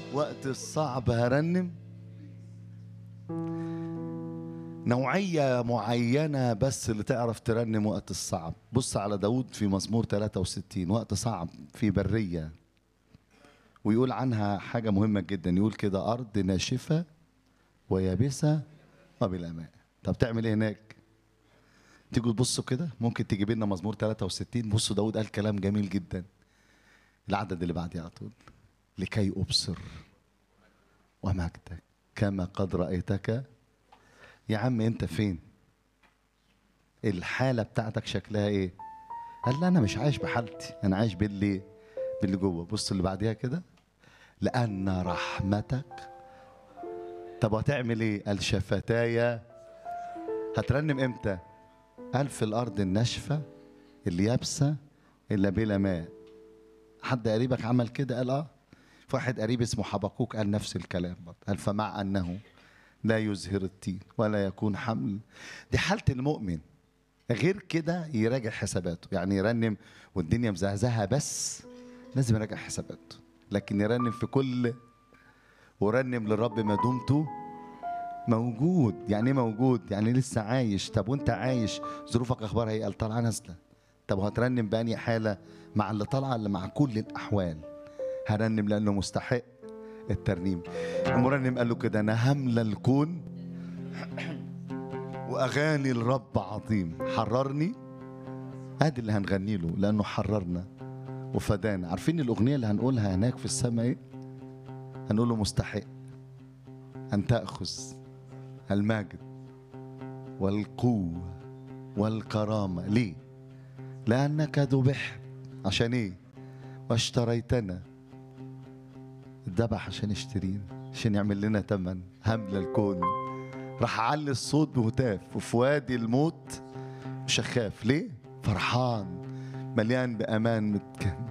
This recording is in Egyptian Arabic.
وقت الصعب هرنم نوعية معينة بس اللي تعرف ترنم وقت الصعب بص على داود في مزمور 63 وقت صعب في برية ويقول عنها حاجة مهمة جدا يقول كده أرض ناشفة ويابسة وبلا ماء طب تعمل ايه هناك تيجوا تبصوا كده ممكن تجيب لنا مزمور 63 بصوا داود قال كلام جميل جدا العدد اللي بعديه على طول لكي أبصر ومجدك كما قد رأيتك يا عم انت فين الحالة بتاعتك شكلها ايه قال لا انا مش عايش بحالتي انا عايش باللي باللي جوه بص اللي بعديها كده لأن رحمتك طب هتعمل ايه قال شفتايا هترنم امتى قال في الارض الناشفه اللي يابسه الا بلا ماء حد قريبك عمل كده قال اه في واحد قريب اسمه حبقوك قال نفس الكلام برضه قال فمع انه لا يزهر الطين ولا يكون حمل دي حاله المؤمن غير كده يراجع حساباته يعني يرنم والدنيا مزهزهه بس لازم يراجع حساباته لكن يرنم في كل ورنم للرب ما دمت موجود يعني ايه موجود يعني لسه عايش طب وانت عايش ظروفك اخبارها ايه قال طالعه نازله طب هترنم بأني حاله مع اللي طالعه اللي مع كل الاحوال هرنم لانه مستحق الترنيم المرنم قال له كده انا هملى الكون واغاني الرب عظيم حررني ادي اللي هنغني له لانه حررنا وفدانا عارفين الاغنيه اللي هنقولها هناك في السماء ايه هنقول له مستحق ان تاخذ المجد والقوه والكرامه ليه لانك ذبحت عشان ايه واشتريتنا اتذبح عشان يشترينا عشان يعمل لنا تمن همل الكون راح اعلي الصوت بهتاف وفي وادي الموت مش هخاف ليه فرحان مليان بامان متك-